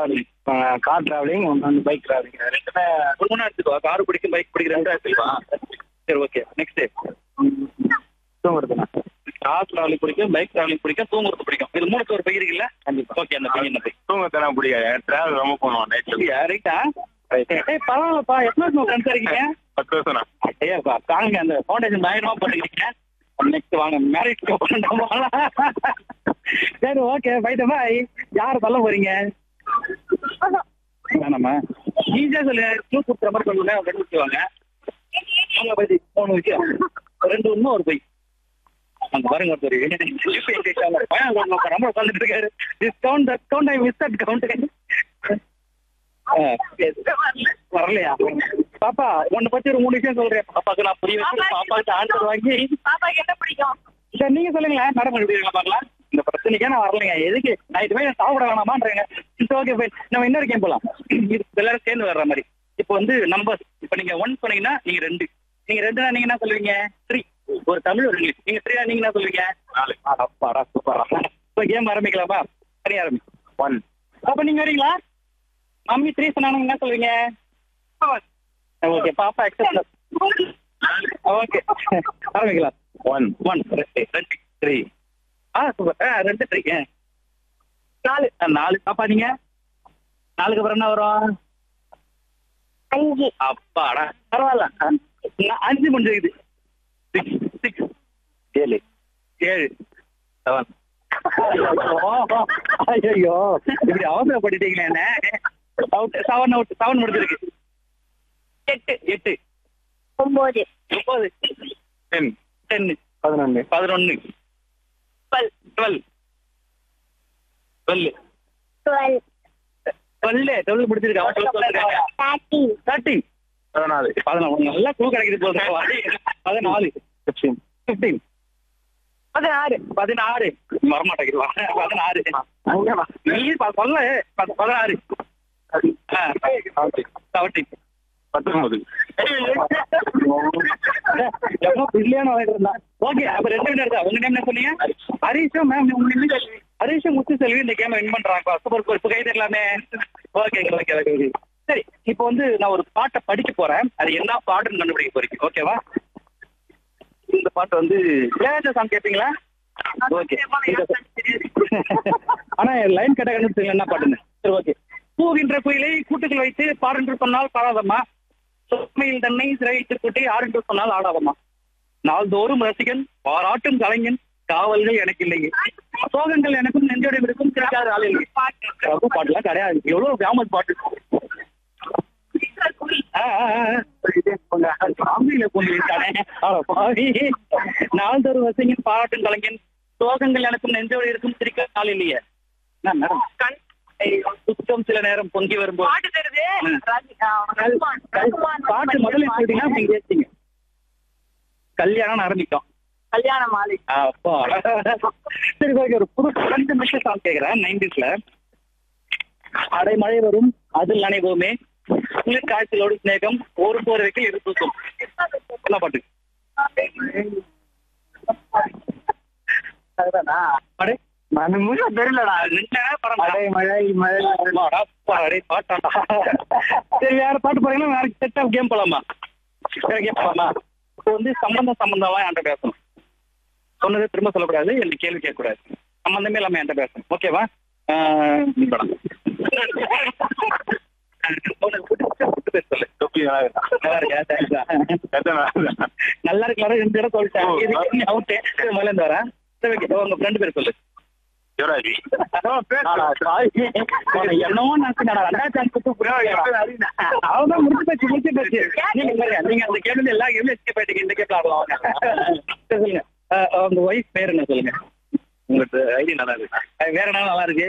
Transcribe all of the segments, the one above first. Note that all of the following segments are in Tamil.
டிராவலிங் கார் டிராவலிங் ஒன்று வந்து பைக் டிராவலிங் ரெண்டுமே ஒண்ணு எடுத்துக்கோ கார் பிடிக்கும் பைக் பிடிக்கும் ரெண்டும் எடுத்துக்கோ சரி ஓகே நெக்ஸ்ட் தூங்குறதுண்ணா கார் டிராவலிங் பிடிக்கும் பைக் டிராவலிங் பிடிக்கும் தூங்குறது பிடிக்கும் இது மூணுக்கு ஒரு பை இருக்குல்ல கண்டிப்பா ஓகே அந்த பை என்ன பை தூங்கத்தனா பிடிக்காது டிராவல் ரொம்ப பண்ணுவோம் நைட்ல அப்படியா ரைட்டா ஏய் பரவாயில்லப்பா எத்தனை வருஷம் ஃப்ரெண்ட்ஸா இருக்கீங்க பத்து வருஷம்ண்ணா ஐயாப்பா தாங்க அந்த ஃபவுண்டேஷன் பயங்கரமா பண்ணிருக்கீங்க நெக்ஸ்ட் வாங்க மேரேஜ் பண்ணோமா சரி ஓகே பைட்ட பாய் யாரை தள்ள போறீங்க வேணாமா ஈஸியா சொல்லுங்க க்ளூ கொடுக்குற மாதிரி சொல்லுங்க ரெண்டு வச்சுவாங்க அவங்க பத்தி மூணு விஷயம் ரெண்டு உண்மை ஒரு பை அங்க பாருங்க ஒருத்தர் பயம் ரொம்ப உட்காந்துட்டு இருக்காரு discount account I miss at count வரலையா பாப்பா உன்னை பத்தி ஒரு மூணு விஷயம் சொல்றேன் பாப்பாக்கு நான் புரிய வச்சு பாப்பாக்கு ஆன்சர் வாங்கி பாப்பாக்கு என்ன பிடிக்கும் சரி நீங்க சொல்லுங்களேன் மேடம் எப்படி பார்க்கலாம் இந்த பிரச்சனைக்கே நான் வரலைங்க எதுக்கு நைட்டு போய் சாப்பிட வேணாமான்றேங்க இட்ஸ் ஓகே ஃபைன் நம்ம இன்னொரு கேம் போலாம் இது எல்லாரும் சேர்ந்து வர்ற மாதிரி இப்போ வந்து நம்பர் இப்போ நீங்க ஒன் சொன்னீங்கன்னா நீங்க ரெண்டு நீங்க ரெண்டுனா நீங்க என்ன சொல்லுவீங்க த்ரீ ஒரு தமிழ் ஒரு இங்கிலீஷ் நீங்க த்ரீனா நீங்க என்ன சொல்லுவீங்க நாலு அப்பாடா சூப்பரா இப்போ கேம் ஆரம்பிக்கலாமா சரி ஆரம்பி ஒன் அப்ப நீங்க வரீங்களா மம்மி த்ரீ சொன்னாங்க என்ன சொல்லுவீங்க ஓகே பாப்பா அக்செப்ட் ஓகே ஆரம்பிக்கலாம் ஒன் ஒன் ரெண்டு ரெண்டு த்ரீ ஆ சூப்பர் ஆ ரெண்டு த்ரீ நாலு ஆ, நாலு பாப்பா நீங்க நாலுக்கு அப்புறம் என்ன வரும் அஞ்சு அப்பாடா பரவாயில்ல ஆ, நான் அஞ்சு முடிஞ்சிருக்குது சிக்ஸ் சிக்ஸ் ஏழு ஏழு செவன் ஐயோ இப்படி அவசரப்பட்டுட்டீங்களே என்ன அவுட் செவன் அவுட் செவன் முடிஞ்சிருக்கு எட்டு எட்டு ஒன்பது ஒன்பது டென் டென்னு பதினொன்று பதினொன்னு twelve twelve twelve twelve twelve twelve முடிச்சிருக்கா டுவெல் சொல்லிருக்காங்க தேர்ட்டீன் தேர்ட்டீன் பதினாலு பதினாலு நல்லா பூ கிடைக்குது போதும் பதினாலு ஃபிஃப்டீன் பிப்டீன் பதினாறு பதினாறு வரமாட்டேங்குது பதினாறு நீ ப- சொல்ல ப- பதினாறு செவன்டீன் பத்தொன்பது எவ்வளோ பிரில்லியான இருந்தா ஓகே அப்ப ரெண்டு பேரும் இருக்கா உங்க நேம் என்ன சொன்னீங்க ஹரிஷும் மேம் உங்க நேம் ஹரிஷும் முத்து செல்வி இந்த கேம் வின் பண்றாங்க சூப்பர் சூப்பர் கை தரலாமே ஓகே ஓகே ஓகே ஓகே சரி இப்போ வந்து நான் ஒரு பாட்டை படிக்க போறேன் அது என்ன பாட்டுன்னு கண்டுபிடிக்க போறீங்க ஓகேவா இந்த பாட்டு வந்து இளையராஜா சாங் கேட்பீங்களா ஓகே ஆனா லைன் கேட்ட கண்டுபிடிச்சீங்க என்ன பாட்டுன்னு சரி ஓகே பூவின்ற குயிலை கூட்டுக்குள் வைத்து பாடென்று சொன்னால் பாடாதம்மா சொற்மையில் தன்னை சிறையிட்டு கூட்டி ஆடென்று சொன்னால் ஆடாதம்மா நாள்தோறும் ரசிகன் பாராட்டும் கலைஞன் காவல்கள் எனக்கு இல்லைங்க சோகங்கள் எனக்கும் நெஞ்சோட இருக்கும் கிடைக்காத ஆள் இல்லை பிரபு பாட்டுலாம் கிடையாது எவ்வளவு ஃபேமஸ் பாட்டு ஆ, ஆ, ஆ. சாமியில கொண்டு இருக்கானே அட பாவி நாள்தோறும் ரசிகன் பாராட்டும் கலைஞன் சோகங்கள் எனக்கும் நெஞ்சோடு இருக்கும் சிரிக்க ஆள் இல்லையே என்ன மேடம் கண் சுத்தம் சில நேரம் பொங்கி வரும்போது பாட்டு தருது ம். ரஜி- ஆ, ரகுமான். ரகுமான் பாட்டு முதல்ல சொல்லிட்டீங்கன்னா நீங்க ஏத்தீங்க கல்யாணம் ஆரம்பிக்கும் கல்யாண மாலை அப்பா சரி ஓகே ஒரு புது ரெண்டு நிமிஷம் சாங் கேக்குறேன் நைன்டிஸ்ல அடைமழை வரும் அதில் நினைவோமே குளிர் காய்ச்சலோடு சிநேகம் ஒரு போர்வைக்கு இரு தூக்கம் என்ன பாட்டு அதுதானா அடே நான் முழுக்க தெரியலடா நின்ன படம் மழை மழை மழை அம்மாடா, பாடே, பாட்டாண்டா. சரி வேற பாட்டு போறீங்களா வேற செட் ஆஃப் கேம் போலாமா வேற கேம் போலாமா இப்போ வந்து சம்பந்தம் சம்பந்தமா என்கிட்ட பேசணும் சொன்னதை திரும்ப சொல்லக்கூடாது எனக்கு கேள்வி கேட்கக்கூடாது சம்பந்தமே இல்லாம என்கிட்ட பேசணும் ஓகேவா ஆஹ், நீ படம் உனக்கு பிடிச்ச food பேர் சொல்லு தொப்பி நல்லா இருக்கா? நல்லா இருக்கியா? Thanks டா. எத்தனை நாள்? நல்லா இருக்கலாம் ரெண்டு தடவை சொல்லிட்டேன் ஓ, இதுக்கு நீ அவுட்டு முதல்ல இருந்து வரேன் சரி ஓகே உங்க ஃப்ரெண்டு பேர் சொல்லு யுவராஜ் என்னவோ நினைச்சுடா ரெண்டாயிரத்தி அஞ்சு அவதான் முடிச்சு போச்சு முடிச்சு போச்சு நீங்க பாருங்க நீங்க அந்த கேம்ல எல்லா கேம்லயும் எஸ்கேப் ஆயிட்டீங்க இந்த கேம்ல ஆடலாம் வாங்க. சரி, சொல்லுங்க அஹ், உங்க ஒய்ஃப் பேர் என்ன சொல்லுங்க உங்களுக்கு ஐடி நல்லா இருக்கு அஹ், வேற என்ன நல்லா இருக்கு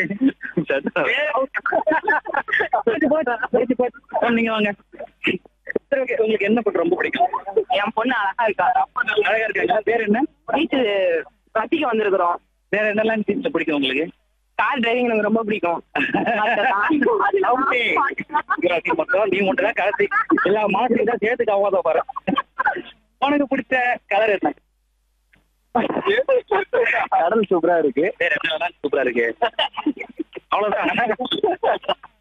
போச்சு, போச்சு, போச்சு, போச்சு. அஹ், நீங்க வாங்க சரி ஓகே உங்களுக்கு என்ன படம் ரொம்ப பிடிக்கும் என் பொண்ணு அழகா இருக்கா அழகா இருக்காங்க பேர் என்ன பீச்சு ரசிக்க வந்திருக்கிறோம் வேற என்னெல்லாம் டீம்ல பிடிக்கும் உங்களுக்கு கார் டிரைவிங் எனக்கு ரொம்ப பிடிக்கும் Okay. நீ மட்டும் நீ மட்டும் தான் கடைசி எல்லா மாசத்தையும் தான் சேர்த்து காவாத பாரு உனக்கு பிடிச்ச கலர் என்ன கடல் சூப்பரா இருக்கு வேற என்ன சூப்பரா இருக்கு அவ்வளவுதான்